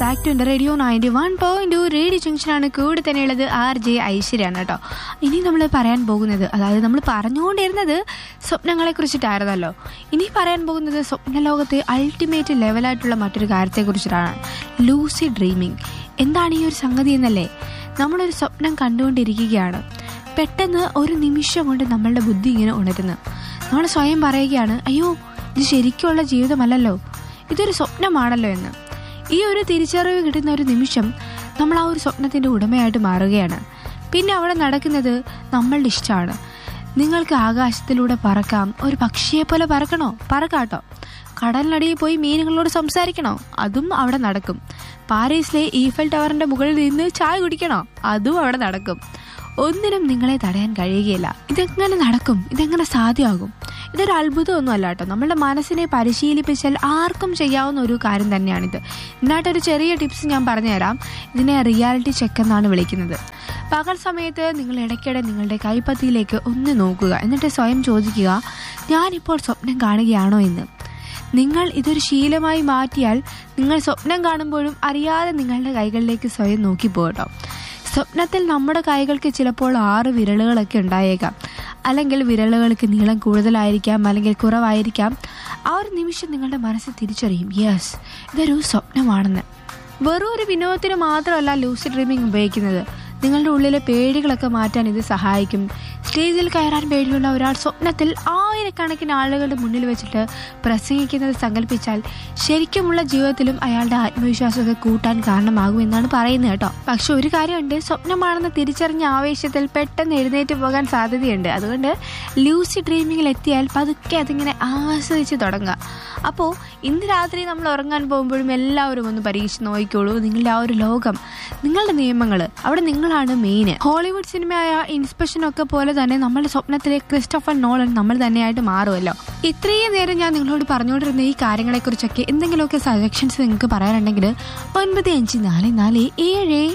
back to എൻ്റെ radio ninety one point radio ജംഗ്ഷനാണ് കൂടെ തന്നെയുള്ളത് ആർ ജെ ഐശ്വര്യാണ് കേട്ടോ ഇനി നമ്മൾ പറയാൻ പോകുന്നത് അതായത് നമ്മൾ പറഞ്ഞുകൊണ്ടിരുന്നത് സ്വപ്നങ്ങളെ കുറിച്ചിട്ടായിരുന്നല്ലോ ഇനി പറയാൻ പോകുന്നത് സ്വപ്നലോകത്തെ അൾട്ടിമേറ്റ് ലെവലായിട്ടുള്ള മറ്റൊരു കാര്യത്തെക്കുറിച്ചിട്ടാണ് ലൂസി ഡ്രീമിങ് എന്താണ് ഈ ഒരു സംഗതി എന്നല്ലേ നമ്മളൊരു സ്വപ്നം കണ്ടുകൊണ്ടിരിക്കുകയാണ് പെട്ടെന്ന് ഒരു നിമിഷം കൊണ്ട് നമ്മളുടെ ബുദ്ധി ഇങ്ങനെ ഉണരുന്നു നമ്മൾ സ്വയം പറയുകയാണ് അയ്യോ ഇത് ശരിക്കുള്ള ജീവിതമല്ലല്ലോ ഇതൊരു സ്വപ്നമാണല്ലോ എന്ന് ഈ ഒരു തിരിച്ചറിവ് കിട്ടുന്ന ഒരു നിമിഷം നമ്മൾ ആ ഒരു സ്വപ്നത്തിന്റെ ഉടമയായിട്ട് മാറുകയാണ് പിന്നെ അവിടെ നടക്കുന്നത് നമ്മളുടെ ഇഷ്ടമാണ് നിങ്ങൾക്ക് ആകാശത്തിലൂടെ പറക്കാം ഒരു പക്ഷിയെ പോലെ പറക്കണോ പറക്കാട്ടോ കടലിനടിയിൽ പോയി മീനുകളോട് സംസാരിക്കണോ അതും അവിടെ നടക്കും പാരീസിലെ ഈഫൽ ടവറിന്റെ മുകളിൽ നിന്ന് ചായ കുടിക്കണോ അതും അവിടെ നടക്കും ഒന്നിനും നിങ്ങളെ തടയാൻ കഴിയുകയില്ല ഇതെങ്ങനെ നടക്കും ഇതെങ്ങനെ സാധ്യമാകും ഇതൊരു അത്ഭുതമൊന്നും അല്ല കേട്ടോ നമ്മളുടെ മനസ്സിനെ പരിശീലിപ്പിച്ചാൽ ആർക്കും ചെയ്യാവുന്ന ഒരു കാര്യം തന്നെയാണിത് ഇതിനായിട്ടൊരു ചെറിയ ടിപ്സ് ഞാൻ പറഞ്ഞുതരാം ഇതിനെ റിയാലിറ്റി ചെക്ക് എന്നാണ് വിളിക്കുന്നത് പകൽ സമയത്ത് നിങ്ങൾ ഇടയ്ക്കിടെ നിങ്ങളുടെ കൈപ്പത്തിയിലേക്ക് ഒന്ന് നോക്കുക എന്നിട്ട് സ്വയം ചോദിക്കുക ഞാനിപ്പോൾ സ്വപ്നം കാണുകയാണോ എന്ന് നിങ്ങൾ ഇതൊരു ശീലമായി മാറ്റിയാൽ നിങ്ങൾ സ്വപ്നം കാണുമ്പോഴും അറിയാതെ നിങ്ങളുടെ കൈകളിലേക്ക് സ്വയം നോക്കിപ്പോകട്ടോ സ്വപ്നത്തിൽ നമ്മുടെ കൈകൾക്ക് ചിലപ്പോൾ ആറ് വിരലുകളൊക്കെ ഉണ്ടായേക്കാം അല്ലെങ്കിൽ വിരലുകൾക്ക് നീളം കൂടുതലായിരിക്കാം അല്ലെങ്കിൽ കുറവായിരിക്കാം ആ ഒരു നിമിഷം നിങ്ങളുടെ മനസ്സ് തിരിച്ചറിയും യെസ് ഇതൊരു സ്വപ്നമാണെന്ന് വെറും ഒരു വിനോദത്തിന് മാത്രമല്ല ലൂസി ഡ്രീമിംഗ് ഉപയോഗിക്കുന്നത് നിങ്ങളുടെ ഉള്ളിലെ പേടികളൊക്കെ മാറ്റാൻ ഇത് സഹായിക്കും സ്റ്റേജിൽ കയറാൻ പേടിയുള്ള ഒരാൾ സ്വപ്നത്തിൽ ആയിരക്കണക്കിന് ആളുകളുടെ മുന്നിൽ വെച്ചിട്ട് പ്രസംഗിക്കുന്നത് സങ്കല്പിച്ചാൽ ശരിക്കുമുള്ള ജീവിതത്തിലും അയാളുടെ ആത്മവിശ്വാസമൊക്കെ കൂട്ടാൻ കാരണമാകും എന്നാണ് പറയുന്നത് കേട്ടോ പക്ഷെ ഒരു കാര്യമുണ്ട് സ്വപ്നമാണെന്ന് തിരിച്ചറിഞ്ഞ ആവേശത്തിൽ പെട്ടെന്ന് എഴുന്നേറ്റ് പോകാൻ സാധ്യതയുണ്ട് അതുകൊണ്ട് ലൂസി ഡ്രീമിങ്ങിൽ എത്തിയാൽ പതുക്കെ അതിങ്ങനെ ആസ്വദിച്ച് തുടങ്ങുക അപ്പോൾ ഇന്ന് രാത്രി നമ്മൾ ഉറങ്ങാൻ പോകുമ്പോഴും എല്ലാവരും ഒന്ന് പരീക്ഷിച്ച് നോക്കിക്കോളൂ നിങ്ങളുടെ ആ ഒരു ലോകം നിങ്ങളുടെ നിയമങ്ങൾ അവിടെ നിങ്ങളാണ് മെയിൻ ഹോളിവുഡ് സിനിമയായ ഇൻസ്പെക്ഷൻ ഒക്കെ പോലെ തന്നെ നമ്മുടെ സ്വപ്നത്തിലെ ക്രിസ്റ്റഫർ നോളൻ നമ്മൾ തന്നെയായിട്ട് മാറുമല്ലോ ഇത്രയും നേരം ഞാൻ നിങ്ങളോട് പറഞ്ഞുകൊണ്ടിരുന്ന ഈ കാര്യങ്ങളെക്കുറിച്ചൊക്കെ എന്തെങ്കിലുമൊക്കെ സജഷൻസ് നിങ്ങൾക്ക് പറയാനുണ്ടെങ്കിൽ ഒൻപത് അഞ്ച് നാല് നാല് ഏഴ്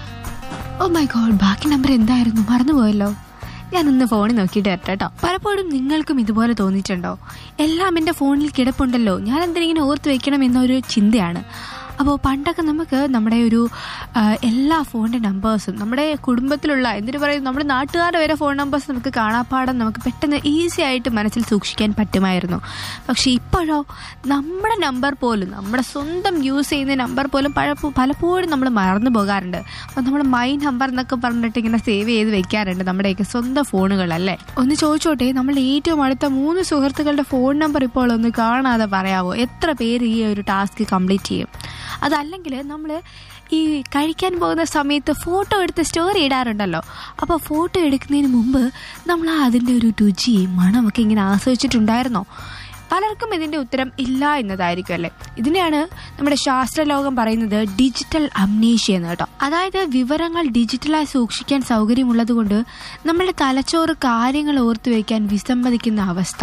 ഓ മൈ ഗോഡ് ബാക്കി നമ്പർ എന്തായിരുന്നു മറന്നുപോയല്ലോ ഞാൻ ഒന്ന് ഫോണിൽ നോക്കിയിട്ട് വരട്ടെ കേട്ടോ പലപ്പോഴും നിങ്ങൾക്കും ഇതുപോലെ തോന്നിയിട്ടുണ്ടോ എല്ലാം എൻ്റെ ഫോണിൽ കിടപ്പുണ്ടല്ലോ ഞാൻ എന്തിനിങ്ങനെ ഓർത്ത് വെക്കണം എന്നൊരു ചിന്തയാണ് അപ്പോൾ പണ്ടൊക്കെ നമുക്ക് നമ്മുടെ ഒരു ആ, എല്ലാ ഫോണിൻ്റെ നമ്പേഴ്സും നമ്മുടെ കുടുംബത്തിലുള്ള എന്തിനു പറയും നമ്മുടെ നാട്ടുകാരുടെ വരെ ഫോൺ നമ്പേഴ്സ് നമുക്ക് കാണാപ്പാടം നമുക്ക് പെട്ടെന്ന് ഈസി ആയിട്ട് മനസ്സിൽ സൂക്ഷിക്കാൻ പറ്റുമായിരുന്നു പക്ഷേ ഇപ്പോഴോ നമ്മുടെ നമ്പർ പോലും നമ്മുടെ സ്വന്തം യൂസ് ചെയ്യുന്ന നമ്പർ പോലും പഴപ്പോ പലപ്പോഴും നമ്മൾ മറന്നു പോകാറുണ്ട് അപ്പോൾ നമ്മൾ മൈ നമ്പർ എന്നൊക്കെ പറഞ്ഞിട്ട് ഇങ്ങനെ സേവ് ചെയ്ത് വെക്കാറുണ്ട് നമ്മുടെയൊക്കെ സ്വന്തം ഫോണുകളല്ലേ ഒന്ന് ചോദിച്ചോട്ടെ നമ്മൾ ഏറ്റവും അടുത്ത മൂന്ന് സുഹൃത്തുക്കളുടെ ഫോൺ നമ്പർ ഇപ്പോൾ ഒന്ന് കാണാതെ പറയാവോ എത്ര പേര് ഈ ഒരു ടാസ്ക് കംപ്ലീറ്റ് ചെയ്യും അതല്ലെങ്കിൽ നമ്മൾ ഈ കഴിക്കാൻ പോകുന്ന സമയത്ത് ഫോട്ടോ എടുത്ത് സ്റ്റോറി ഇടാറുണ്ടല്ലോ അപ്പോൾ ഫോട്ടോ എടുക്കുന്നതിന് മുമ്പ് നമ്മൾ ആ അതിൻ്റെ ഒരു രുചിയും മണമൊക്കെ ഇങ്ങനെ ആസ്വദിച്ചിട്ടുണ്ടായിരുന്നോ പലർക്കും ഇതിന്റെ ഉത്തരം ഇല്ല എന്നതായിരിക്കും അല്ലേ ഇതിനെയാണ് നമ്മുടെ ശാസ്ത്രലോകം പറയുന്നത് ഡിജിറ്റൽ അംനീഷ്യ എന്ന് കേട്ടോ അതായത് വിവരങ്ങൾ ഡിജിറ്റലായി സൂക്ഷിക്കാൻ സൗകര്യമുള്ളത് കൊണ്ട് നമ്മുടെ തലച്ചോറ് കാര്യങ്ങൾ ഓർത്തു വയ്ക്കാൻ വിസമ്മതിക്കുന്ന അവസ്ഥ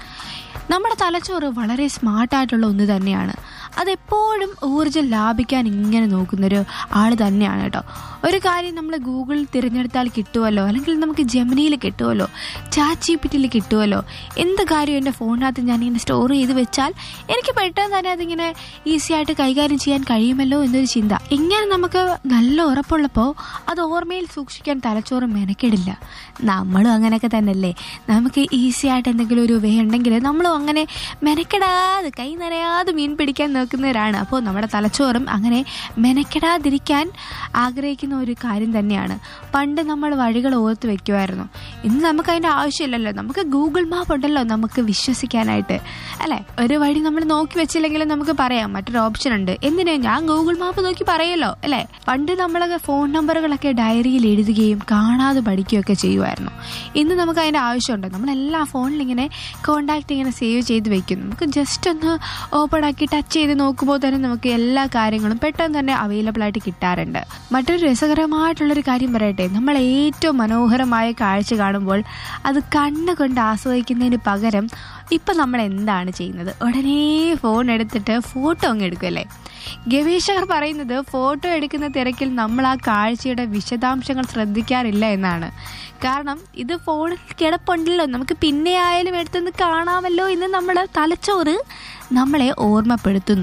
നമ്മുടെ തലച്ചോറ് വളരെ സ്മാർട്ടായിട്ടുള്ള ഒന്ന് തന്നെയാണ് അതെപ്പോഴും ഊർജ്ജം ലാഭിക്കാൻ ഇങ്ങനെ നോക്കുന്നൊരു ആൾ തന്നെയാണ് കേട്ടോ ഒരു കാര്യം നമ്മൾ ഗൂഗിളിൽ തിരഞ്ഞെടുത്താൽ കിട്ടുമല്ലോ അല്ലെങ്കിൽ നമുക്ക് ജെമിനിയിൽ കിട്ടുമല്ലോ ചാറ്റ് ജി പിറ്റിയിൽ കിട്ടുമല്ലോ എന്ത് കാര്യം എൻ്റെ ഫോണിനകത്ത് ഞാനിങ്ങനെ സ്റ്റോർ ചെയ്ത് വെച്ചാൽ എനിക്ക് പെട്ടെന്ന് തന്നെ അതിങ്ങനെ ഈസി ആയിട്ട് കൈകാര്യം ചെയ്യാൻ കഴിയുമല്ലോ എന്നൊരു ചിന്ത ഇങ്ങനെ നമുക്ക് നല്ല ഉറപ്പുള്ളപ്പോൾ അത് ഓർമ്മയിൽ സൂക്ഷിക്കാൻ തലച്ചോറ് മെനക്കെടില്ല നമ്മളും അങ്ങനെയൊക്കെ തന്നെയല്ലേ നമുക്ക് ഈസി ആയിട്ട് എന്തെങ്കിലും ഒരു വേ ഉണ്ടെങ്കിൽ നമ്മളും അങ്ങനെ മെനക്കെടാതെ കൈ നിറയാതെ മീൻ പിടിക്കാൻ നോക്കുന്നവരാണ് അപ്പോൾ നമ്മുടെ തലച്ചോറും അങ്ങനെ മെനക്കെടാതിരിക്കാൻ ആഗ്രഹിക്കുന്ന ഒരു കാര്യം തന്നെയാണ് പണ്ട് നമ്മൾ വഴികൾ ഓർത്ത് വെക്കുമായിരുന്നു ഇന്ന് നമുക്ക് അതിൻ്റെ ആവശ്യമില്ലല്ലോ നമുക്ക് ഗൂഗിൾ മാപ്പ് ഉണ്ടല്ലോ നമുക്ക് വിശ്വസിക്കാനായിട്ട് അല്ലേ ഒരു വഴി നമ്മൾ നോക്കി വെച്ചില്ലെങ്കിലും നമുക്ക് പറയാം മറ്റൊരു ഓപ്ഷൻ ഉണ്ട് എന്തിനാ ഞാൻ ഗൂഗിൾ മാപ്പ് നോക്കി പറയല്ലോ അല്ലേ പണ്ട് നമ്മളൊക്കെ ഫോൺ നമ്പറുകളൊക്കെ ഡയറിയിൽ എഴുതുകയും കാണാതെ പഠിക്കുകയൊക്കെ ചെയ്യുമായിരുന്നു ഇന്ന് നമുക്ക് അതിൻ്റെ ആവശ്യമുണ്ട് നമ്മളെല്ലാ ഫോണിൽ ഇങ്ങനെ കോണ്ടാക്ട് ഇങ്ങനെ സേവ് ചെയ്ത് വെക്കും നമുക്ക് ജസ്റ്റ് ഒന്ന് ഓപ്പൺ ആക്കി ടച്ച് ചെയ്ത് നോക്കുമ്പോൾ തന്നെ നമുക്ക് എല്ലാ കാര്യങ്ങളും പെട്ടെന്ന് തന്നെ അവൈലബിൾ ആയിട്ട് കിട്ടാറുണ്ട് മറ്റൊരു രസകരമായിട്ടുള്ളൊരു കാര്യം പറയട്ടെ നമ്മൾ ഏറ്റവും മനോഹരമായ കാഴ്ച കാണുമ്പോൾ അത് കണ്ണുകൊണ്ട് ആസ്വദിക്കുന്നതിന് പകരം ഇപ്പം നമ്മൾ എന്താണ് ചെയ്യുന്നത് ഉടനെ ഫോൺ എടുത്തിട്ട് ഫോട്ടോ അങ്ങ് എടുക്കുമല്ലേ ഗവേഷകർ പറയുന്നത് ഫോട്ടോ എടുക്കുന്ന തിരക്കിൽ നമ്മൾ ആ കാഴ്ചയുടെ വിശദാംശങ്ങൾ ശ്രദ്ധിക്കാറില്ല എന്നാണ് കാരണം ഇത് ഫോണിൽ കിടപ്പുണ്ടല്ലോ നമുക്ക് പിന്നെ ആയാലും എടുത്തൊന്ന് കാണാമല്ലോ എന്ന് നമ്മൾ തലച്ചോറ് നമ്മളെ ഓർമ്മപ്പെടുത്തുന്നു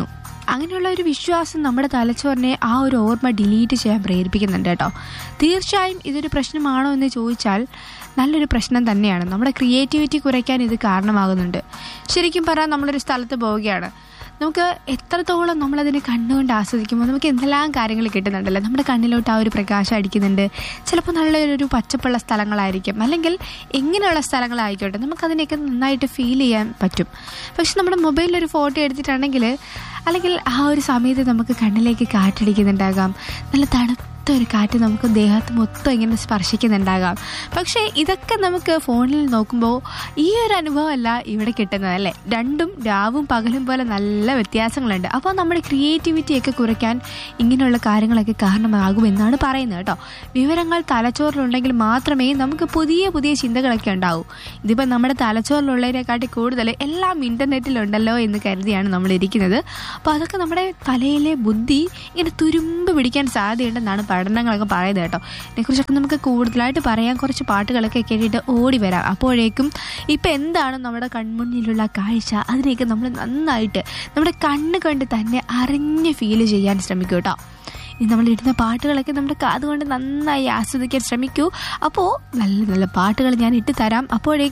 അങ്ങനെയുള്ള ഒരു വിശ്വാസം നമ്മുടെ തലച്ചോറിനെ ആ ഒരു ഓർമ്മ ഡിലീറ്റ് ചെയ്യാൻ പ്രേരിപ്പിക്കുന്നുണ്ട് കേട്ടോ തീർച്ചയായും ഇതൊരു പ്രശ്നമാണോ എന്ന് ചോദിച്ചാൽ നല്ലൊരു പ്രശ്നം തന്നെയാണ് നമ്മുടെ ക്രിയേറ്റിവിറ്റി കുറയ്ക്കാൻ ഇത് കാരണമാകുന്നുണ്ട് ശരിക്കും പറഞ്ഞാൽ നമ്മളൊരു സ്ഥലത്ത് പോവുകയാണ് നമുക്ക് എത്രത്തോളം നമ്മളതിനെ കണ്ടുകൊണ്ട് ആസ്വദിക്കുമ്പോൾ നമുക്ക് എന്തെല്ലാം കാര്യങ്ങൾ കിട്ടുന്നുണ്ടല്ലോ നമ്മുടെ കണ്ണിലോട്ട് ആ ഒരു പ്രകാശം അടിക്കുന്നുണ്ട് ചിലപ്പോൾ നല്ലൊരു പച്ചപ്പുള്ള സ്ഥലങ്ങളായിരിക്കും അല്ലെങ്കിൽ എങ്ങനെയുള്ള സ്ഥലങ്ങളായിക്കോട്ടെ നമുക്കതിനെയൊക്കെ നന്നായിട്ട് ഫീൽ ചെയ്യാൻ പറ്റും പക്ഷെ നമ്മുടെ മൊബൈലിൽ ഒരു ഫോട്ടോ എടുത്തിട്ടുണ്ടെങ്കിൽ അല്ലെങ്കിൽ ആ ഒരു സമയത്ത് നമുക്ക് കണ്ണിലേക്ക് കാറ്റടിക്കുന്നുണ്ടാകാം നല്ല തണുത്ത ഒരു കാറ്റ് നമുക്ക് ദേഹത്ത് മൊത്തം ഇങ്ങനെ സ്പർശിക്കുന്നുണ്ടാകാം പക്ഷേ ഇതൊക്കെ നമുക്ക് ഫോണിൽ നോക്കുമ്പോൾ ഈ ഒരു അനുഭവമല്ല ഇവിടെ കിട്ടുന്നത് അല്ലേ രണ്ടും രാവും പകലും പോലെ നല്ല വ്യത്യാസങ്ങളുണ്ട് അപ്പോൾ നമ്മുടെ ക്രിയേറ്റിവിറ്റിയൊക്കെ കുറയ്ക്കാൻ ഇങ്ങനെയുള്ള കാര്യങ്ങളൊക്കെ കാരണമാകുമെന്നാണ് പറയുന്നത് കേട്ടോ വിവരങ്ങൾ തലച്ചോറിലുണ്ടെങ്കിൽ മാത്രമേ നമുക്ക് പുതിയ പുതിയ ചിന്തകളൊക്കെ ഉണ്ടാവൂ ഇതിപ്പോൾ നമ്മുടെ തലച്ചോറിലുള്ളതിനെക്കാട്ടി കൂടുതൽ എല്ലാം ഇൻ്റർനെറ്റിലുണ്ടല്ലോ എന്ന് കരുതിയാണ് നമ്മൾ ഇരിക്കുന്നത് അപ്പോൾ അതൊക്കെ നമ്മുടെ തലയിലെ ബുദ്ധി ഇങ്ങനെ തുരുമ്പ് പിടിക്കാൻ സാധ്യതയുണ്ടെന്നാണ് പഠനങ്ങളൊക്കെ പറയുന്നത് കേട്ടോ ഇതിനെക്കുറിച്ചൊക്കെ നമുക്ക് കൂടുതലായിട്ട് പറയാൻ കുറച്ച് പാട്ടുകളൊക്കെ കേട്ടിട്ട് ഓടി വരാം അപ്പോഴേക്കും ഇപ്പം എന്താണ് നമ്മുടെ കൺമുന്നിലുള്ള കാഴ്ച അതിനെയൊക്കെ നമ്മൾ നന്നായിട്ട് നമ്മുടെ കണ്ണ് കണ്ട് തന്നെ അറിഞ്ഞ് ഫീൽ ചെയ്യാൻ ശ്രമിക്കും കേട്ടോ ഇനി നമ്മൾ ഇടുന്ന പാട്ടുകളൊക്കെ നമ്മുടെ കാതുകൊണ്ട് നന്നായി ആസ്വദിക്കാൻ ശ്രമിക്കൂ അപ്പോൾ നല്ല നല്ല പാട്ടുകൾ ഞാൻ ഇട്ട് തരാം അപ്പോഴേക്കും